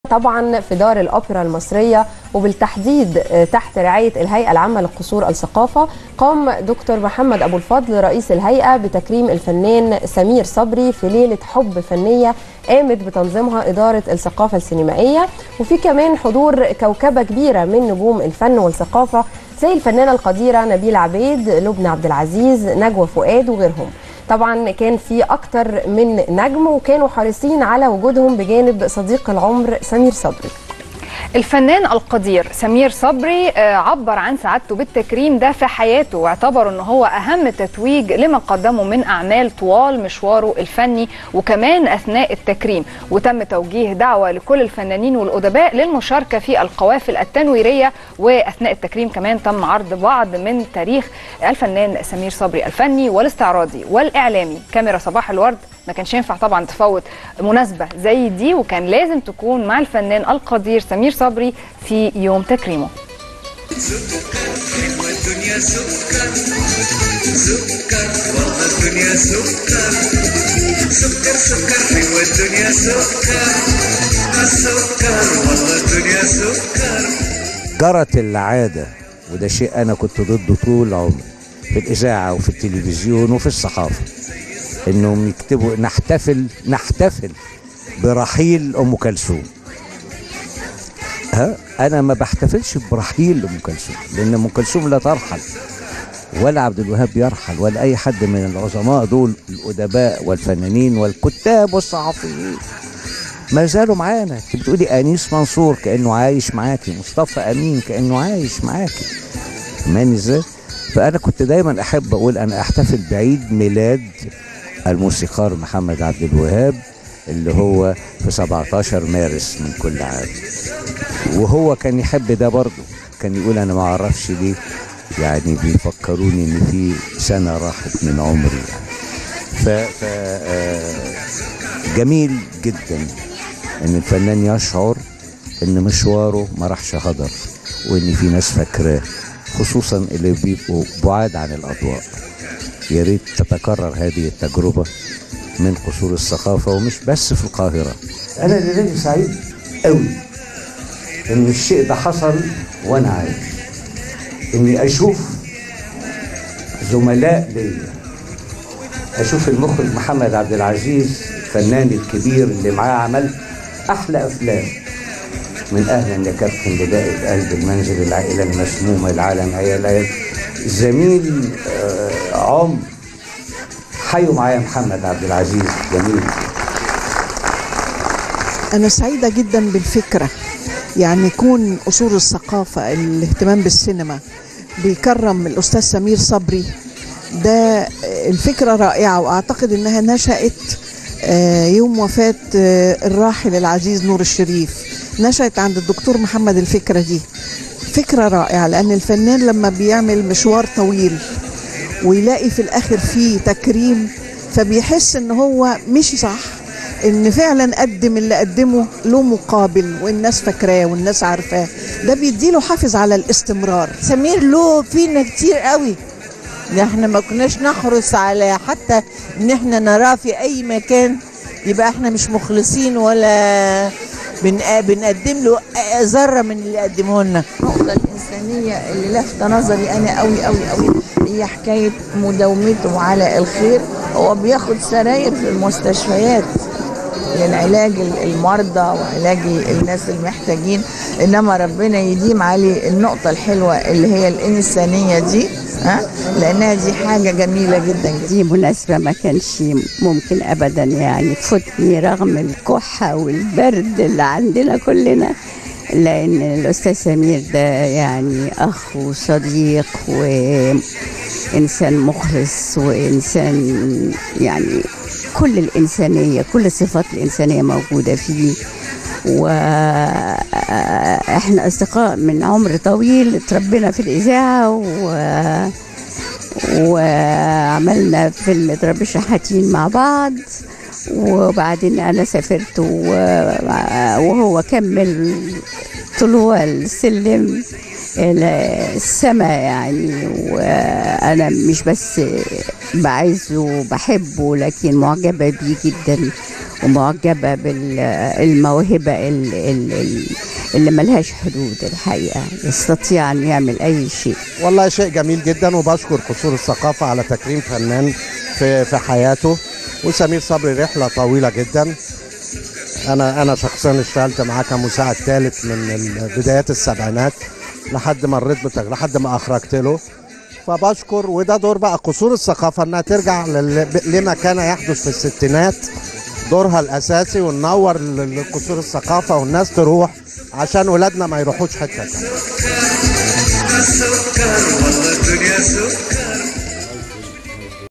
طبعا في دار الأوبرا المصرية وبالتحديد تحت رعاية الهيئة العامة لقصور الثقافة قام دكتور محمد أبو الفضل رئيس الهيئة بتكريم الفنان سمير صبري في ليلة حب فنية قامت بتنظيمها إدارة الثقافة السينمائية وفي كمان حضور كوكبة كبيرة من نجوم الفن والثقافة زي الفنانة القديرة نبيل عبيد لبنى عبد العزيز نجوى فؤاد وغيرهم طبعا كان في اكتر من نجم وكانوا حريصين على وجودهم بجانب صديق العمر سمير صبري الفنان القدير سمير صبري عبر عن سعادته بالتكريم ده في حياته واعتبر ان هو اهم تتويج لما قدمه من اعمال طوال مشواره الفني وكمان اثناء التكريم وتم توجيه دعوه لكل الفنانين والادباء للمشاركه في القوافل التنويريه واثناء التكريم كمان تم عرض بعض من تاريخ الفنان سمير صبري الفني والاستعراضي والاعلامي كاميرا صباح الورد ما كانش ينفع طبعا تفوت مناسبه زي دي وكان لازم تكون مع الفنان القدير سمير صبري في يوم تكريمه الدنيا سكر سكر والله الدنيا سكر سكر سكر حلوة الدنيا سكر السكر والله الدنيا سكر جرت العادة وده شيء أنا كنت ضده طول عمري في الإذاعة وفي التلفزيون وفي الصحافة إنهم يكتبوا نحتفل نحتفل برحيل أم كلثوم ها أنا ما بحتفلش برحيل أم كلثوم لأن أم كلثوم لا ترحل ولا عبد الوهاب يرحل ولا أي حد من العظماء دول الأدباء والفنانين والكتاب والصحفيين ما زالوا معانا انت بتقولي انيس منصور كانه عايش معاكي مصطفى امين كانه عايش معاكي فاهماني ازاي فانا كنت دايما احب اقول انا احتفل بعيد ميلاد الموسيقار محمد عبد الوهاب اللي هو في 17 مارس من كل عام وهو كان يحب ده برضه كان يقول انا ما اعرفش ليه يعني بيفكروني ان في سنه راحت من عمري يعني ف, ف آه جميل جدا ان الفنان يشعر ان مشواره ما راحش هدر وان في ناس فاكراه خصوصا اللي بيبقوا بعاد عن الاضواء يا ريت تتكرر هذه التجربه من قصور الثقافه ومش بس في القاهره انا الليله سعيد قوي ان الشيء ده حصل وانا عايش اني اشوف زملاء ليا اشوف المخرج محمد عبد العزيز الفنان الكبير اللي معاه عملت احلى افلام من اهلا يا كابتن بدايه قلب المنزل العائله المسمومه العالم عيال زميل آه عمر حيوا معايا محمد عبد العزيز جميل أنا سعيدة جدا بالفكرة يعني يكون أصول الثقافة الاهتمام بالسينما بيكرم الأستاذ سمير صبري ده الفكرة رائعة وأعتقد أنها نشأت يوم وفاة الراحل العزيز نور الشريف نشأت عند الدكتور محمد الفكرة دي فكرة رائعة لأن الفنان لما بيعمل مشوار طويل ويلاقي في الآخر فيه تكريم فبيحس ان هو مشي صح ان فعلا قدم اللي قدمه له مقابل والناس فاكراه والناس عارفاه ده بيديله حافز على الاستمرار سمير له فينا كتير قوي احنا ما كناش نحرص على حتى ان احنا نراه في اي مكان يبقى احنا مش مخلصين ولا بن بنقدم له ذره من اللي قدمه لنا النقطه الانسانيه اللي لافته نظري انا قوي قوي قوي هي حكايه مداومته على الخير هو بياخد سراير في المستشفيات للعلاج المرضى وعلاج الناس المحتاجين انما ربنا يديم عليه النقطه الحلوه اللي هي الانسانيه دي ها لانها دي حاجه جميله جدا دي مناسبه ما كانش ممكن ابدا يعني تفوتني رغم الكحه والبرد اللي عندنا كلنا لان الاستاذ سمير ده يعني اخ وصديق وانسان مخلص وانسان يعني كل الانسانيه كل الصفات الانسانيه موجوده فيه واحنا اصدقاء من عمر طويل اتربينا في الاذاعه و وعملنا فيلم ضرب الشحاتين مع بعض وبعدين انا سافرت وهو كمل طلوع السلم الى السماء يعني وانا مش بس بعزه وبحبه لكن معجبه بيه جدا ومعجبة بالموهبة اللي ملهاش حدود الحقيقة يستطيع أن يعمل أي شيء والله شيء جميل جدا وبشكر قصور الثقافة على تكريم فنان في في حياته وسمير صبري رحلة طويلة جدا أنا أنا شخصيا اشتغلت معاه كمساعد ثالث من ال- بدايات السبعينات لحد ما مريت بتغ... لحد ما أخرجت له فبشكر وده دور بقى قصور الثقافة إنها ترجع لل... لما كان يحدث في الستينات دورها الأساسي وننور ل- لقصور الثقافة والناس تروح عشان ولادنا ما يروحوش حتة تانية سكر والله الدنيا سكر